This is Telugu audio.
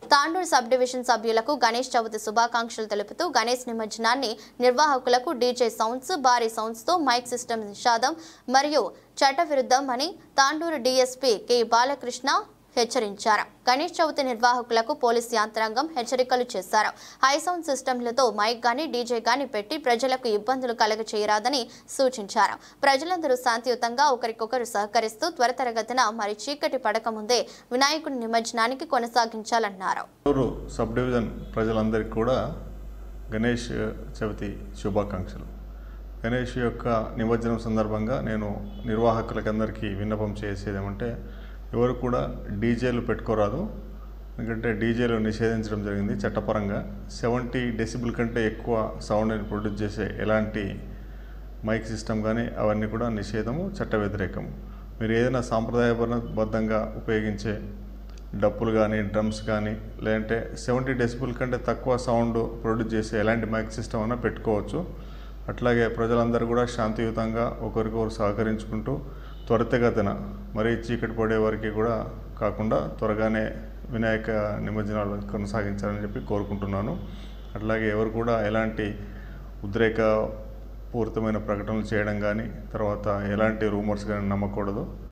తాండూరు సబ్ డివిజన్ సభ్యులకు గణేష్ చవితి శుభాకాంక్షలు తెలుపుతూ గణేష్ నిమజ్జనాన్ని నిర్వాహకులకు డీజే సౌండ్స్ భారీ సౌండ్స్ తో మైక్ సిస్టమ్ నిషాదం మరియు చట్టవిరుద్ధం అని తాండూరు డీఎస్పీ కె బాలకృష్ణ హెచ్చరించారు గణేష్ చవితి నిర్వాహకులకు పోలీస్ యంత్రాంగం హెచ్చరికలు చేశారు హై సౌండ్ సిస్టంలతో మైక్ గాని డీజే గాని పెట్టి ప్రజలకు ఇబ్బందులు కలగ చేయరాదని సూచించారు ప్రజలందరూ శాంతియుతంగా ఒకరికొకరు సహకరిస్తూ త్వరితగతిన మరి చీకటి పడకముందే వినాయకుడి నిమజ్జనానికి కొనసాగించాలన్నారు ఊరు సబ్ డివిజన్ ప్రజలందరికీ కూడా గణేష్ చవితి శుభాకాంక్షలు గణేష్ యొక్క నిమజ్జనం సందర్భంగా నేను నిర్వాహకులకందరికీ విన్నపం చేసేది ఏమంటే ఎవరు కూడా డీజేలు పెట్టుకోరాదు ఎందుకంటే డీజేలు నిషేధించడం జరిగింది చట్టపరంగా సెవెంటీ డెసిబుల్ కంటే ఎక్కువ సౌండ్ని ప్రొడ్యూస్ చేసే ఎలాంటి మైక్ సిస్టమ్ కానీ అవన్నీ కూడా నిషేధము చట్ట వ్యతిరేకము మీరు ఏదైనా సాంప్రదాయబద్ధంగా ఉపయోగించే డప్పులు కానీ డ్రమ్స్ కానీ లేదంటే సెవెంటీ డెసిబుల్ కంటే తక్కువ సౌండ్ ప్రొడ్యూస్ చేసే ఎలాంటి మైక్ సిస్టమ్ అయినా పెట్టుకోవచ్చు అట్లాగే ప్రజలందరూ కూడా శాంతియుతంగా ఒకరికొకరు సహకరించుకుంటూ త్వరితగతిన మరీ చీకటి పడే వరకు కూడా కాకుండా త్వరగానే వినాయక నిమజ్జనాలు కొనసాగించాలని చెప్పి కోరుకుంటున్నాను అట్లాగే ఎవరు కూడా ఎలాంటి ఉద్రేక పూరితమైన ప్రకటనలు చేయడం కానీ తర్వాత ఎలాంటి రూమర్స్ కానీ నమ్మకూడదు